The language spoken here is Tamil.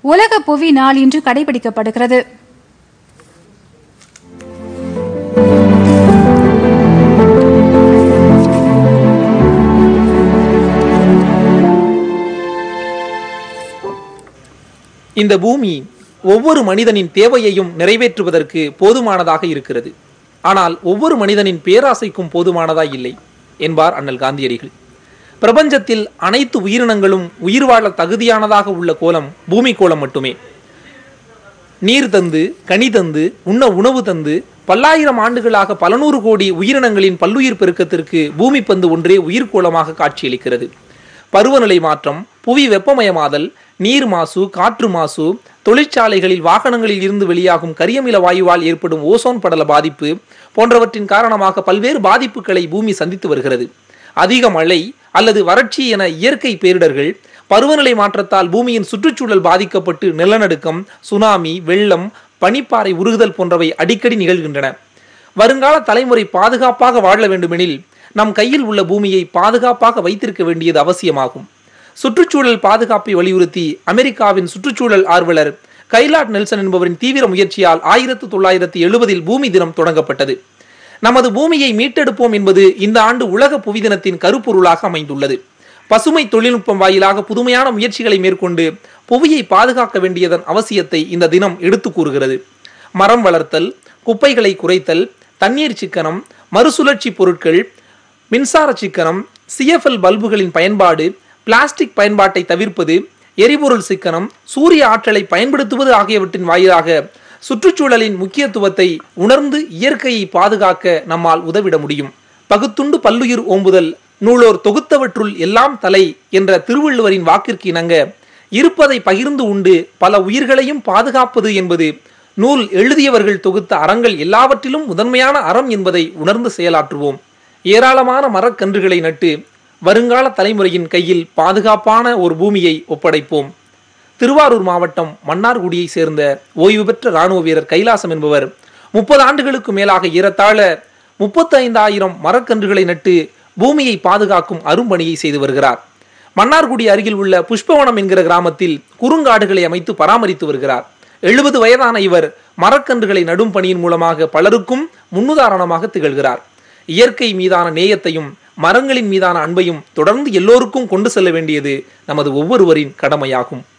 உலக புவி நாள் இன்று கடைபிடிக்கப்படுகிறது இந்த பூமி ஒவ்வொரு மனிதனின் தேவையையும் நிறைவேற்றுவதற்கு போதுமானதாக இருக்கிறது ஆனால் ஒவ்வொரு மனிதனின் பேராசைக்கும் போதுமானதா இல்லை என்பார் அண்ணல் காந்தியடிகள் பிரபஞ்சத்தில் அனைத்து உயிரினங்களும் உயிர் வாழ தகுதியானதாக உள்ள கோலம் பூமி கோலம் மட்டுமே நீர் தந்து கனி தந்து உண்ண உணவு தந்து பல்லாயிரம் ஆண்டுகளாக பல நூறு கோடி உயிரினங்களின் பல்லுயிர் பெருக்கத்திற்கு பூமி பந்து ஒன்றே உயிர்கோளமாக காட்சியளிக்கிறது பருவநிலை மாற்றம் புவி வெப்பமயமாதல் நீர் மாசு காற்று மாசு தொழிற்சாலைகளில் வாகனங்களில் இருந்து வெளியாகும் கரியமில வாயுவால் ஏற்படும் ஓசோன் படல பாதிப்பு போன்றவற்றின் காரணமாக பல்வேறு பாதிப்புகளை பூமி சந்தித்து வருகிறது அதிக மழை அல்லது வறட்சி என இயற்கை பேரிடர்கள் பருவநிலை மாற்றத்தால் பூமியின் சுற்றுச்சூழல் பாதிக்கப்பட்டு நிலநடுக்கம் சுனாமி வெள்ளம் பனிப்பாறை உருகுதல் போன்றவை அடிக்கடி நிகழ்கின்றன வருங்கால தலைமுறை பாதுகாப்பாக வாழ வேண்டுமெனில் நம் கையில் உள்ள பூமியை பாதுகாப்பாக வைத்திருக்க வேண்டியது அவசியமாகும் சுற்றுச்சூழல் பாதுகாப்பை வலியுறுத்தி அமெரிக்காவின் சுற்றுச்சூழல் ஆர்வலர் கைலாட் நெல்சன் என்பவரின் தீவிர முயற்சியால் ஆயிரத்து தொள்ளாயிரத்தி எழுபதில் பூமி தினம் தொடங்கப்பட்டது நமது பூமியை மீட்டெடுப்போம் என்பது இந்த ஆண்டு உலக புவி தினத்தின் கருப்பொருளாக அமைந்துள்ளது பசுமை தொழில்நுட்பம் வாயிலாக புதுமையான முயற்சிகளை மேற்கொண்டு புவியை பாதுகாக்க வேண்டியதன் அவசியத்தை இந்த தினம் எடுத்து கூறுகிறது மரம் வளர்த்தல் குப்பைகளை குறைத்தல் தண்ணீர் சிக்கனம் மறுசுழற்சி பொருட்கள் மின்சார சிக்கனம் சிஎஃப்எல் பல்புகளின் பயன்பாடு பிளாஸ்டிக் பயன்பாட்டை தவிர்ப்பது எரிபொருள் சிக்கனம் சூரிய ஆற்றலை பயன்படுத்துவது ஆகியவற்றின் வாயிலாக சுற்றுச்சூழலின் முக்கியத்துவத்தை உணர்ந்து இயற்கையை பாதுகாக்க நம்மால் உதவிட முடியும் பகுத்துண்டு பல்லுயிர் ஓம்புதல் நூலோர் தொகுத்தவற்றுள் எல்லாம் தலை என்ற திருவள்ளுவரின் வாக்கிற்கு இணங்க இருப்பதை பகிர்ந்து உண்டு பல உயிர்களையும் பாதுகாப்பது என்பது நூல் எழுதியவர்கள் தொகுத்த அறங்கள் எல்லாவற்றிலும் முதன்மையான அறம் என்பதை உணர்ந்து செயலாற்றுவோம் ஏராளமான மரக்கன்றுகளை நட்டு வருங்கால தலைமுறையின் கையில் பாதுகாப்பான ஒரு பூமியை ஒப்படைப்போம் திருவாரூர் மாவட்டம் மன்னார்குடியை சேர்ந்த ஓய்வு பெற்ற இராணுவ வீரர் கைலாசம் என்பவர் முப்பது ஆண்டுகளுக்கு மேலாக ஏறத்தாழ முப்பத்தைந்தாயிரம் மரக்கன்றுகளை நட்டு பூமியை பாதுகாக்கும் அரும்பணியை செய்து வருகிறார் மன்னார்குடி அருகில் உள்ள புஷ்பவனம் என்கிற கிராமத்தில் குறுங்காடுகளை அமைத்து பராமரித்து வருகிறார் எழுபது வயதான இவர் மரக்கன்றுகளை நடும் பணியின் மூலமாக பலருக்கும் முன்னுதாரணமாக திகழ்கிறார் இயற்கை மீதான நேயத்தையும் மரங்களின் மீதான அன்பையும் தொடர்ந்து எல்லோருக்கும் கொண்டு செல்ல வேண்டியது நமது ஒவ்வொருவரின் கடமையாகும்